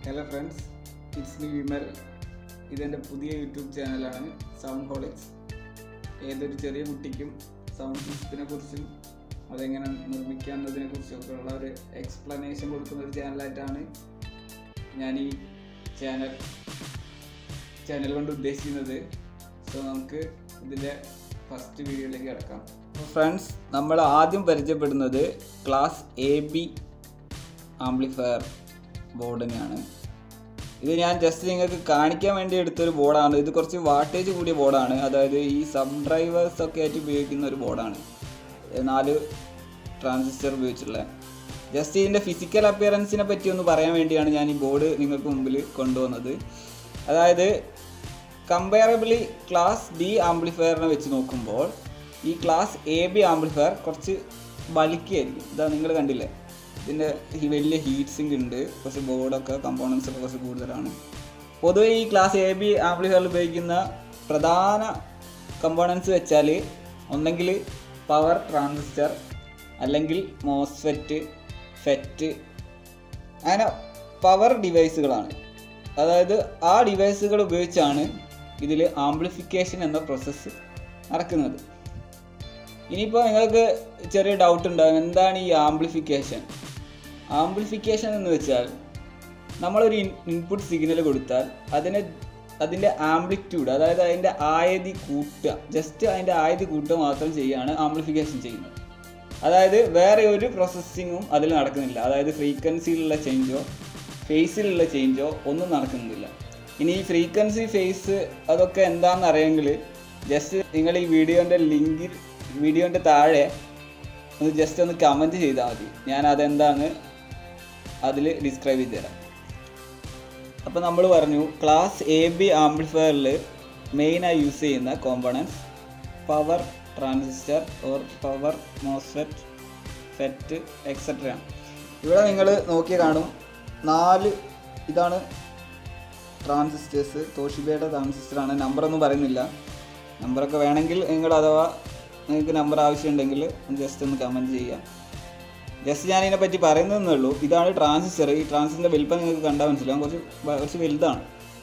hello friends it's me Vimal ഇതെൻ്റെ പുതിയ YouTube ചാനലാണ് സൗണ്ട് ഹോളിക്സ് ഏതൊരു ചെറിയ കുട്ടിക്കും സൗണ്ട് സിസ്റ്റത്തിനെ കുറിച്ചും അതെങ്ങനെ നിർമ്മിക്കാവുന്നതിനെ കുറിച്ചൊക്കെ ഉള്ള ഒരു എക്സ്പ്ലനേഷൻ കൊടുക്കുന്ന ഒരു ചാനലായിട്ടാണ് ഞാൻ ഈ ചാനൽ ചാനൽ കൊണ്ട് ഉദ്ദേശിക്കുന്നത് സോ നമുക്ക് ഇതിൻ്റെ ഫസ്റ്റ് വീഡിയോയിലേക്ക് കിടക്കാം ഫ്രണ്ട്സ് നമ്മൾ ആദ്യം പരിചയപ്പെടുന്നത് ക്ലാസ് എ ബി ആംപ്ലിഫയർ ബോർഡിനെയാണ് ഇത് ഞാൻ ജസ്റ്റ് നിങ്ങൾക്ക് കാണിക്കാൻ വേണ്ടി എടുത്തൊരു ബോർഡാണ് ഇത് കുറച്ച് വാട്ടേജ് കൂടിയ ബോർഡാണ് അതായത് ഈ സബ് ഡ്രൈവേഴ്സ് ഒക്കെ ആയിട്ട് ഉപയോഗിക്കുന്ന ഒരു ബോർഡാണ് നാല് ട്രാൻസിസ്റ്റർ ഉപയോഗിച്ചുള്ള ജസ്റ്റ് ഇതിൻ്റെ ഫിസിക്കൽ അപ്പിയറൻസിനെ പറ്റി ഒന്ന് പറയാൻ വേണ്ടിയാണ് ഞാൻ ഈ ബോർഡ് നിങ്ങൾക്ക് മുമ്പിൽ കൊണ്ടുവന്നത് അതായത് കമ്പയറബിളി ക്ലാസ് ഡി ആംപ്ലിഫയറിനെ വെച്ച് നോക്കുമ്പോൾ ഈ ക്ലാസ് എ ബി ആംപ്ലിഫയർ കുറച്ച് ബലിക്കായിരിക്കും ഇതാ നിങ്ങൾ കണ്ടില്ലേ ഇതിൻ്റെ ഈ വലിയ ഹീറ്റ് സിങ്ക് ഉണ്ട് കുറച്ച് ബോർഡൊക്കെ കമ്പോണൻസ് ഒക്കെ കുറച്ച് കൂടുതലാണ് പൊതുവെ ഈ ക്ലാസ് എ ബി ആംപ്ലിഫയറിൽ ഉപയോഗിക്കുന്ന പ്രധാന കമ്പോണൻസ് വെച്ചാൽ ഒന്നെങ്കിൽ പവർ ട്രാൻസിസ്റ്റർ അല്ലെങ്കിൽ മോസ്ഫെറ്റ് ഫെറ്റ് അങ്ങനെ പവർ ഡിവൈസുകളാണ് അതായത് ആ ഡിവൈസുകൾ ഉപയോഗിച്ചാണ് ഇതിൽ ആംപ്ലിഫിക്കേഷൻ എന്ന പ്രോസസ്സ് നടക്കുന്നത് ഇനിയിപ്പോൾ നിങ്ങൾക്ക് ചെറിയ ഡൗട്ട് ഉണ്ടാകും എന്താണ് ഈ ആംപ്ലിഫിക്കേഷൻ ആംപ്ലിഫിക്കേഷൻ എന്ന് വെച്ചാൽ നമ്മളൊരു ഇൻപുട്ട് സിഗ്നൽ കൊടുത്താൽ അതിനെ അതിൻ്റെ ആംപ്ലിറ്റ്യൂഡ് അതായത് അതിൻ്റെ ആയതി കൂട്ടുക ജസ്റ്റ് അതിൻ്റെ ആയതി കൂട്ടുക മാത്രം ചെയ്യുകയാണ് ആംപ്ലിഫിക്കേഷൻ ചെയ്യുന്നത് അതായത് വേറെ ഒരു പ്രോസസ്സിങ്ങും അതിൽ നടക്കുന്നില്ല അതായത് ഫ്രീക്വൻസിയിലുള്ള ചേഞ്ചോ ഫേസിലുള്ള ചേഞ്ചോ ഒന്നും നടക്കുന്നില്ല ഇനി ഈ ഫ്രീക്വൻസി ഫേസ് അതൊക്കെ എന്താണെന്ന് അറിയെങ്കിൽ ജസ്റ്റ് നിങ്ങൾ ഈ വീഡിയോൻ്റെ ലിങ്കിൽ വീഡിയോൻ്റെ താഴെ ഒന്ന് ജസ്റ്റ് ഒന്ന് കമൻറ്റ് ചെയ്താൽ മതി ഞാൻ അതെന്താണ് അതിൽ ഡിസ്ക്രൈബ് ചെയ്ത് തരാം അപ്പോൾ നമ്മൾ പറഞ്ഞു ക്ലാസ് എ ബി ആംപ്ലിഫയറിൽ മെയിനായി യൂസ് ചെയ്യുന്ന components power transistor or power MOSFET FET etcetera ഇവിടെ നിങ്ങൾ നോക്കി കാണും നാല് ഇതാണ് ട്രാൻസിസ്റ്റേഴ്സ് തോഷിബയുടെ ട്രാൻസിസ്റ്ററാണ് നമ്പറൊന്നും പറയുന്നില്ല നമ്പറൊക്കെ വേണമെങ്കിൽ നിങ്ങൾ അഥവാ നിങ്ങൾക്ക് നമ്പർ ആവശ്യമുണ്ടെങ്കിൽ ജസ്റ്റ് ഒന്ന് കമൻറ്റ് ചെയ്യുക ജസ്റ്റ് ഞാൻ ഇതിനെ പറ്റി പറയുന്നതെന്നേ ഉള്ളൂ ഇതാണ് ട്രാൻസിസ്റ്റർ ഈ ട്രാൻസിസ്റ്ററിൻ്റെ വലിപ്പം നിങ്ങൾക്ക് കണ്ടാൽ മനസ്സിലാവും കുറച്ച് വ- കുറച്ച് വലുതാണ്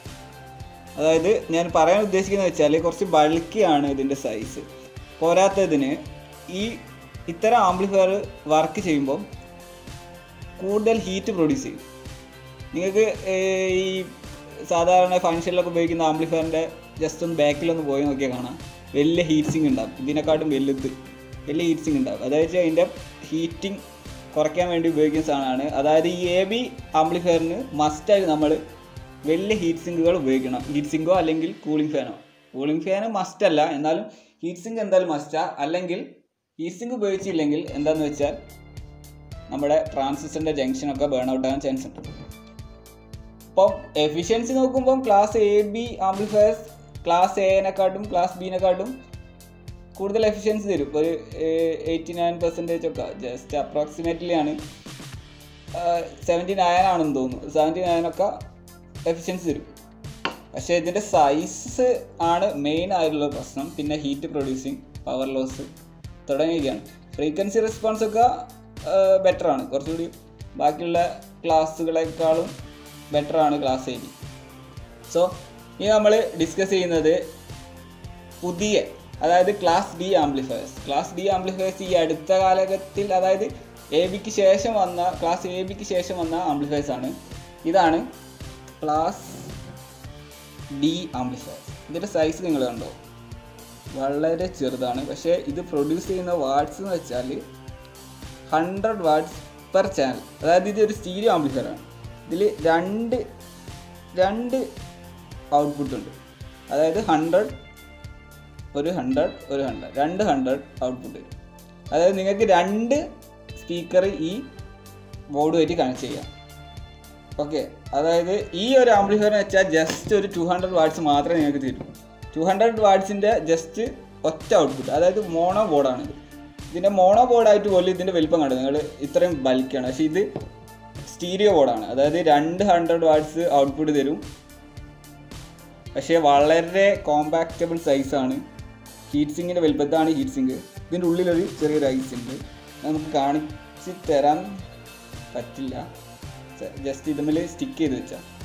അതായത് ഞാൻ പറയാൻ ഉദ്ദേശിക്കുന്നത് വെച്ചാൽ കുറച്ച് ബൾക്കിയാണ് ഇതിൻ്റെ സൈസ് പോരാത്തതിന് ഈ ഇത്തരം ആംപ്ലിഫയർ വർക്ക് ചെയ്യുമ്പോൾ കൂടുതൽ ഹീറ്റ് പ്രൊഡ്യൂസ് ചെയ്യും നിങ്ങൾക്ക് ഏർ, ഈ സാധാരണ ഫങ്ഷനിലൊക്കെ ഉപയോഗിക്കുന്ന ആംപ്ലിഫയറിൻ്റെ ജസ്റ്റ് ഒന്ന് ബാക്കിലൊന്ന് പോയി നോക്കിയാൽ കാണാം വലിയ ഹീറ്റ് സിങ് ഉണ്ടാവും ഇതിനെക്കാട്ടും വലുത് വലിയ ഹീറ്റ് സിങ് ഉണ്ടാവും അതായത് അതിൻ്റെ ഹീറ്റിംഗ് കുറയ്ക്കാൻ വേണ്ടി ഉപയോഗിക്കുന്ന സാധനമാണ് അതായത് ഈ എ ബി ആംപ്ലിഫയറിന് മസ്റ്റായി നമ്മൾ വലിയ ഹീറ്റ് സിങ്കുകൾ ഉപയോഗിക്കണം ഹീറ്റ് സിങ്കോ അല്ലെങ്കിൽ കൂളിംഗ് ഫാനോ കൂളിംഗ് ഫാന് മസ്റ്റ് അല്ല എന്നാലും ഹീറ്റ് സിങ്ക് എന്തായാലും മസ്റ്റാ അല്ലെങ്കിൽ ഹീറ്റ് സിങ്ക് ഉപയോഗിച്ചില്ലെങ്കിൽ എന്താണെന്ന് വെച്ചാൽ നമ്മുടെ ട്രാൻസിസ്റ്ററിൻ്റെ ജംഗ്ഷനൊക്കെ ബേൺ ഔട്ട് ആകാൻ ചാൻസ് ഉണ്ട് അപ്പം എഫിഷ്യൻസി നോക്കുമ്പം class A B amplifiers class എനെക്കാട്ടും ക്ലാസ് ബിനെക്കാട്ടും കൂടുതൽ എഫിഷ്യൻസി തരും ഒരു എയ്റ്റി നയൻ പെർസെൻറ്റേജ് ഒക്കെ ജസ്റ്റ് അപ്രോക്സിമേറ്റ്ലി ആണ് സെവൻറ്റി നയൻ ആണെന്ന് തോന്നുന്നു സെവൻറ്റി നയനൊക്കെ എഫിഷ്യൻസി തരും പക്ഷേ ഇതിൻ്റെ സൈസ് ആണ് മെയിൻ ആയിട്ടുള്ള പ്രശ്നം പിന്നെ ഹീറ്റ് പ്രൊഡ്യൂസിങ് പവർ ലോസ് തുടങ്ങിയൊക്കെയാണ് ഫ്രീക്വൻസി റെസ്പോൺസ് ഒക്കെ ബെറ്റർ ആണ് കുറച്ചുകൂടി ബാക്കിയുള്ള ക്ലാസ്സുകളെക്കാളും ബെറ്റർ ആണ് ക്ലാസ് എ ബി സോ ഇനി നമ്മൾ ഡിസ്കസ് ചെയ്യുന്നത് പുതിയ അതായത് class D amplifiers class D amplifiers ഈ അടുത്ത കാലഘട്ടത്തിൽ അതായത് എ ബിക്ക് ശേഷം വന്ന ക്ലാസ് എ ബിക്ക് ശേഷം വന്ന ആംപ്ലിഫയേഴ്സ് ആണ് ഇതാണ് ക്ലാസ് ഡി ആംപ്ലിഫയേഴ്സ് ഇതിൻ്റെ സൈസ് നിങ്ങൾ കണ്ടോ വളരെ ചെറുതാണ് പക്ഷേ ഇത് പ്രൊഡ്യൂസ് ചെയ്യുന്ന വാട്ട്സ് എന്ന് വെച്ചാൽ ഹൺഡ്രഡ് വാട്ട്സ് പെർ ചാനൽ അതായത് ഇത് ഒരു സ്റ്റീരിയോ ആംപ്ലിഫയർ ആണ് ഇതിൽ രണ്ട് രണ്ട് ഔട്ട്പുട്ട് ഉണ്ട് അതായത് ഹൺഡ്രഡ് ഒരു ഹൺഡ്രഡ് ഒരു ഹൺഡ്രഡ് രണ്ട് ഹൺഡ്രഡ് ഔട്ട്പുട്ട് വരും അതായത് നിങ്ങൾക്ക് രണ്ട് സ്പീക്കർ ഈ ബോർഡുമായിട്ട് കണക്ട് ചെയ്യാം ഓക്കെ അതായത് ഈ ഒരു ആംപ്ലിഫയർ വെച്ചാൽ ജസ്റ്റ് ഒരു ടു ഹൺഡ്രഡ് വാട്ട്സ് മാത്രമേ നിങ്ങൾക്ക് തരൂ ടു ഹൺഡ്രഡ് വാട്ട്സിൻ്റെ ജസ്റ്റ് ഒറ്റ ഔട്ട്പുട്ട് അതായത് മോണോ ബോർഡാണ് ഇതിൻ്റെ മോണോ ബോർഡായിട്ട് പോലും ഇതിൻ്റെ വലിപ്പം കണ്ടു നിങ്ങൾ ഇത്രയും ബൾക്കാണ് പക്ഷേ ഇത് സ്റ്റീരിയോ ബോർഡാണ് അതായത് രണ്ട് ഹൺഡ്രഡ് വാട്ട്സ് ഔട്ട്പുട്ട് തരും പക്ഷേ വളരെ കോമ്പാക്റ്റബിൾ സൈസാണ് ഹീറ്റ് സിങ്ങിൻ്റെ വലുപ്പത്താണ് ഹീറ്റ് സിങ്ക് ഇതിൻ്റെ ഉള്ളിലൊരു ചെറിയൊരു ഐസ് ഉണ്ട് അത് നമുക്ക് കാണിച്ച് തരാൻ പറ്റില്ല ജസ്റ്റ് ഇതുമ്മൽ സ്റ്റിക്ക് ചെയ്ത് വെച്ചാൽ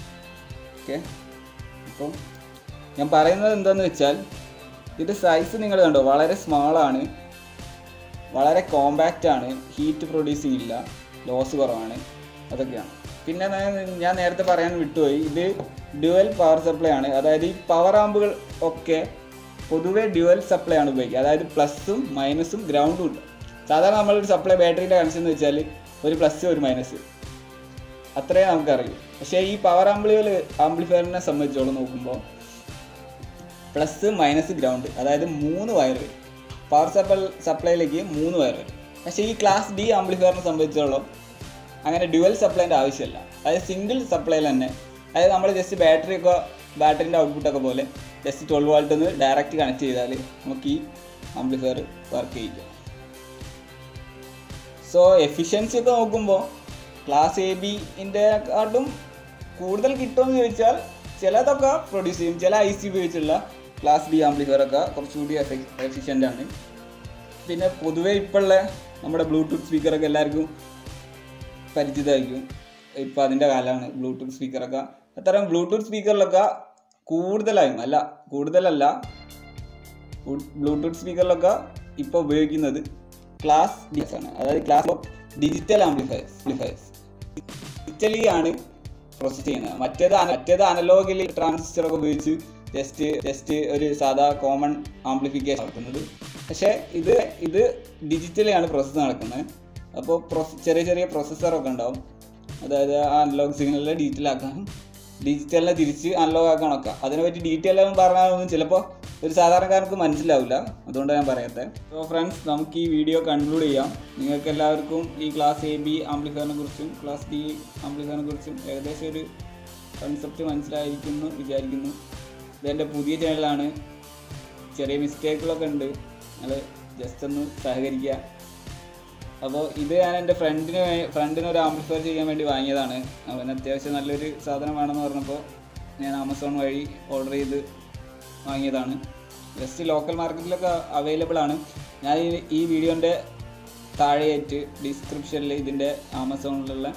ഓക്കെ അപ്പം ഞാൻ പറയുന്നത് എന്താണെന്ന് വെച്ചാൽ ഇതിൻ്റെ സൈസ് നിങ്ങൾ കണ്ടോ വളരെ സ്മാളാണ് വളരെ കോമ്പാക്റ്റ് ആണ് ഹീറ്റ് പ്രൊഡ്യൂസിങ് ഇല്ല ലോസ് കുറവാണ് അതൊക്കെയാണ് പിന്നെ ഞാൻ- ഞാൻ നേരത്തെ പറയാൻ വിട്ടുപോയി ഇത് ഡ്യുവൽ പവർ സപ്ലൈ ആണ് അതായത് ഈ പവർ ആമ്പുകൾ ഒക്കെ പൊതുവേ ഡ്യുവൽ സപ്ലൈ ആണ് ഉപയോഗിക്കുക അതായത് പ്ലസും മൈനസും ഗ്രൗണ്ടും ഉണ്ട് സാധാരണ നമ്മളൊരു സപ്ലൈ ബാറ്ററിയുടെ കണക്ഷൻ എന്ന് വെച്ചാൽ ഒരു പ്ലസ് ഒരു മൈനസ് അത്രേ നമുക്കറിയൂ പക്ഷേ ഈ പവർ ആംപ്ലിഫയർ ആംപ്ലിഫയറിനെ സംബന്ധിച്ചോളം നോക്കുമ്പോൾ പ്ലസ് മൈനസ് ഗ്രൗണ്ട് അതായത് മൂന്ന് വയർ വരും പവർ സപ്ലൈ സപ്ലൈയിലേക്ക് മൂന്ന് വയർ വരും പക്ഷേ ഈ ക്ലാസ് ഡി ആംപ്ലിഫയറിനെ സംബന്ധിച്ചോളം അങ്ങനെ ഡ്യുവൽ സപ്ലൈൻ്റെ ആവശ്യമില്ല അതായത് സിംഗിൾ സപ്ലൈയിൽ തന്നെ അതായത് നമ്മൾ ജസ്റ്റ് ബാറ്ററി ഒക്കെ ബാറ്ററിൻ്റെ ഔട്ട്പുട്ടൊക്കെ പോലെ ജസ്റ്റ് ട്വൽവ് വാൾട്ട് നിന്ന് ഡയറക്റ്റ് കണക്ട് ചെയ്താൽ നമുക്ക് ഈ ആംപ്ലിഫയർ വർക്ക് ചെയ്യിക്കാം സോ എഫിഷ്യൻസി ഒക്കെ നോക്കുമ്പോൾ ക്ലാസ് എ ബിൻ്റെ കാട്ടും കൂടുതൽ കിട്ടുമെന്ന് ചോദിച്ചാൽ ചിലതൊക്കെ പ്രൊഡ്യൂസ് ചെയ്യും ചില ഐ സി ഉപയോഗിച്ചുള്ള ക്ലാസ് ഡി ആംപ്ലിഫയർ ഒക്കെ കുറച്ചുകൂടി എഫിഷ്യൻ്റ് ആണ് പിന്നെ പൊതുവേ ഇപ്പോഴുള്ള നമ്മുടെ ബ്ലൂടൂത്ത് സ്പീക്കറൊക്കെ എല്ലാവർക്കും പരിചിതമായിരിക്കും ഇപ്പോൾ അതിൻ്റെ കാലമാണ് ബ്ലൂടൂത്ത് സ്പീക്കറൊക്കെ അത്തരം ബ്ലൂടൂത്ത് സ്പീക്കറിലൊക്കെ കൂടുതലായും അല്ല കൂടുതലല്ല ബ്ലൂടൂത്ത് സ്പീക്കറിലൊക്കെ ഇപ്പോൾ ഉപയോഗിക്കുന്നത് ക്ലാസ് ഡി ആണ് അതായത് class of digital amplifiers amplifiers digitally ആണ് പ്രോസസ് ചെയ്യുന്നത് മറ്റേത് അന- മറ്റേത് അനലോഗിൽ ട്രാൻസിസ്റ്റർ ഒക്കെ ഉപയോഗിച്ച് ജസ്റ്റ് ജസ്റ്റ് ഒരു സാധാ കോമൺ ആംപ്ലിഫിക്കേഷൻ നടക്കുന്നത് പക്ഷേ ഇത് ഇത് ഡിജിറ്റലി ആണ് പ്രോസസ്സ് നടക്കുന്നത് അപ്പോൾ പ്രൊസ ചെറിയ ചെറിയ പ്രോസസ്സറൊക്കെ ഉണ്ടാവും അതായത് ആ അനലോഗ് സിഗ്നലിനെ ഡിജിറ്റൽ ആക്കാനും ഡിജിറ്റലിനെ തിരിച്ച് അനലോഗ് ആക്കാനൊക്കെ അതിനെപ്പറ്റി ഡീറ്റെയിൽ ആവും പറഞ്ഞാലൊന്നും ചിലപ്പോൾ ഒരു സാധാരണക്കാർക്ക് മനസ്സിലാവില്ല അതുകൊണ്ടാണ് ഞാൻ പറയാത്തത് സോ ഫ്രണ്ട്സ് നമുക്ക് ഈ വീഡിയോ കൺക്ലൂഡ് ചെയ്യാം നിങ്ങൾക്ക് എല്ലാവർക്കും ഈ ക്ലാസ് എ ബി ആംപ്ലിഫയറിനെ കുറിച്ചും ക്ലാസ് ഡി ആംപ്ലിഫയറിനെ കുറിച്ചും ഏകദേശം ഒരു കൺസെപ്റ്റ് മനസ്സിലായിരിക്കുന്നു വിചാരിക്കുന്നു ഇതെൻ്റെ പുതിയ ചാനലാണ് ചെറിയ മിസ്റ്റേക്കുകളൊക്കെ ഉണ്ട് നിങ്ങൾ ജസ്റ്റ് ഒന്ന് സഹകരിക്കുക അപ്പോൾ ഇത് ഞാൻ എൻ്റെ ഫ്രണ്ടിന് ഫ്രണ്ടിന് ഒരു ആംപ്ലിഫയർ ചെയ്യാൻ വേണ്ടി വാങ്ങിയതാണ് അവന് അത്യാവശ്യം നല്ലൊരു സാധനം വേണമെന്ന് പറഞ്ഞപ്പോൾ ഞാൻ ആമസോൺ വഴി ഓർഡർ ചെയ്ത് വാങ്ങിയതാണ് ജസ്റ്റ് ലോക്കൽ മാർക്കറ്റിലൊക്കെ അവൈലബിൾ ആണ് ഞാൻ ഈ- ഈ വീഡിയോൻ്റെ താഴെയായിട്ട് ഡിസ്ക്രിപ്ഷനിൽ ഇതിൻ്റെ ആമസോണിലുള്ള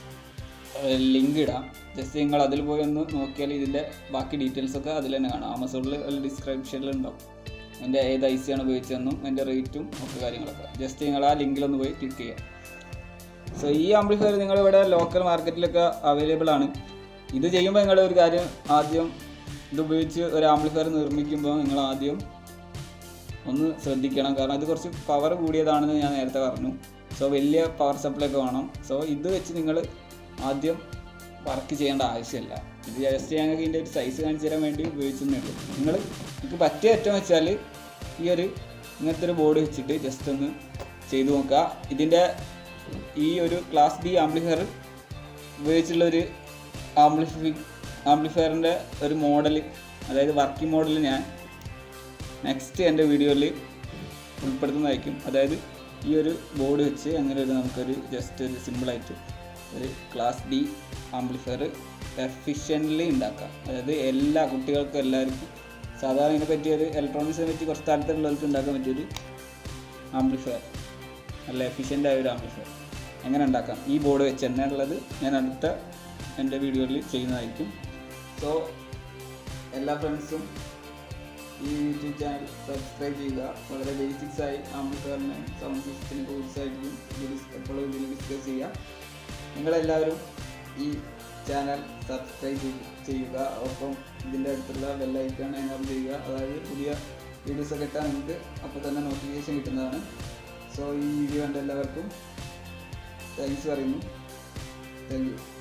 ലിങ്ക് ഇടാം ജസ്റ്റ് നിങ്ങൾ അതിൽ പോയി ഒന്ന് നോക്കിയാൽ ഇതിൻ്റെ ബാക്കി ഡീറ്റെയിൽസ് ഒക്കെ അതിൽ തന്നെ കാണാം ആമസോണിൽ ഡിസ്ക്രിപ്ഷനിൽ ഉണ്ടാവും എൻ്റെ ഏത് ഐ സി ആണ് ഉപയോഗിച്ചതെന്നും എൻ്റെ റേറ്റും ഒക്കെ കാര്യങ്ങളൊക്കെ ജസ്റ്റ് നിങ്ങൾ ആ ലിങ്കിലൊന്ന് പോയി ക്ലിക്ക് ചെയ്യുക സോ ഈ ആംപ്ലിഫയർ നിങ്ങളിവിടെ ലോക്കൽ മാർക്കറ്റിലൊക്കെ അവൈലബിൾ ആണ് ഇത് ചെയ്യുമ്പോൾ നിങ്ങൾ ഒരു കാര്യം ആദ്യം ഇത് ഉപയോഗിച്ച് ഒരു ആംപ്ലിഫയർ നിർമ്മിക്കുമ്പോൾ നിങ്ങൾ ആദ്യം ഒന്ന് ശ്രദ്ധിക്കണം കാരണം ഇത് കുറച്ച് പവർ കൂടിയതാണെന്ന് ഞാൻ നേരത്തെ പറഞ്ഞു സോ വലിയ പവർ സപ്ലൈ ഒക്കെ വേണം സോ ഇത് വെച്ച് നിങ്ങൾ ആദ്യം വർക്ക് ചെയ്യേണ്ട ആവശ്യമില്ല ഇത് ജസ്റ്റ് ഞങ്ങൾക്ക് ഇതിൻ്റെ ഒരു സൈസ് കാണിച്ചു തരാൻ വേണ്ടി ഉപയോഗിച്ചതേ ഉള്ളൂ നിങ്ങൾ നിങ്ങൾക്ക് പറ്റിയ ഏറ്റവും വെച്ചാൽ ഈ ഒരു ഇങ്ങനത്തെ ഒരു ബോർഡ് വെച്ചിട്ട് ജസ്റ്റ് ഒന്ന് ചെയ്തു നോക്കുക ഇതിൻ്റെ ഈ ഒരു ക്ലാസ് ഡി ആംപ്ലിഫയർ ഉപയോഗിച്ചുള്ള ഒരു ആംപ്ലിഫി ആംപ്ലിഫയറിൻ്റെ ഒരു മോഡൽ അതായത് വർക്കിംഗ് മോഡൽ ഞാൻ നെക്സ്റ്റ് എൻ്റെ വീഡിയോയിൽ ഉൾപ്പെടുത്തുന്നതായിരിക്കും അതായത് ഈ ഒരു ബോർഡ് വെച്ച് അങ്ങനെ ഒരു നമുക്കൊരു ജസ്റ്റ് ഒരു സിമ്പിളായിട്ട് ഒരു ക്ലാസ് ഡി ആംപ്ലിഫയർ എഫിഷ്യൻ്റ്ലി ഉണ്ടാക്കാം അതായത് എല്ലാ കുട്ടികൾക്കും എല്ലാവർക്കും സാധാരണ ഇതിനെ പറ്റി ഒരു ഇലക്ട്രോണിക്സിനെ പറ്റി കുറച്ച് താല്പര്യമുള്ളവർക്ക് ഉണ്ടാക്കാൻ പറ്റിയൊരു ആംപ്ലിഫയർ നല്ല എഫിഷ്യൻ്റ് ആയ ഒരു ആംപ്ലിഫയർ എങ്ങനെ ഉണ്ടാക്കാം ഈ ബോർഡ് വെച്ച് തന്നെ ഉള്ളത് ഞാൻ അടുത്ത എൻ്റെ വീഡിയോയിൽ ചെയ്യുന്നതായിരിക്കും സോ എല്ലാ ഫ്രണ്ട്സും ഈ യൂട്യൂബ് ചാനൽ സബ്സ്ക്രൈബ് ചെയ്യുക വളരെ ബേസിക്സ് ആയി ആംബുക്കാരനെ സൗണ്ട് സിസ്റ്റത്തിനെ കുറിച്ചായിരിക്കും ഇതിൽ എപ്പോഴും ഇതിൽ ഡിസ്കസ് ചെയ്യുക നിങ്ങളെല്ലാവരും ഈ ചാനൽ സബ്സ്ക്രൈബ് ചെയ്യുക ഒപ്പം ഇതിൻ്റെ അടുത്തുള്ള ബെല്ലൈക്കൺ എനേബിൾ ചെയ്യുക അതായത് പുതിയ വീഡിയോസ് ഒക്കെ ഇട്ടാൽ നിങ്ങൾക്ക് അപ്പോൾ തന്നെ നോട്ടിഫിക്കേഷൻ കിട്ടുന്നതാണ് സോ ഈ വീഡിയോ കണ്ട എല്ലാവർക്കും താങ്ക്സ് പറയുന്നു താങ്ക് യു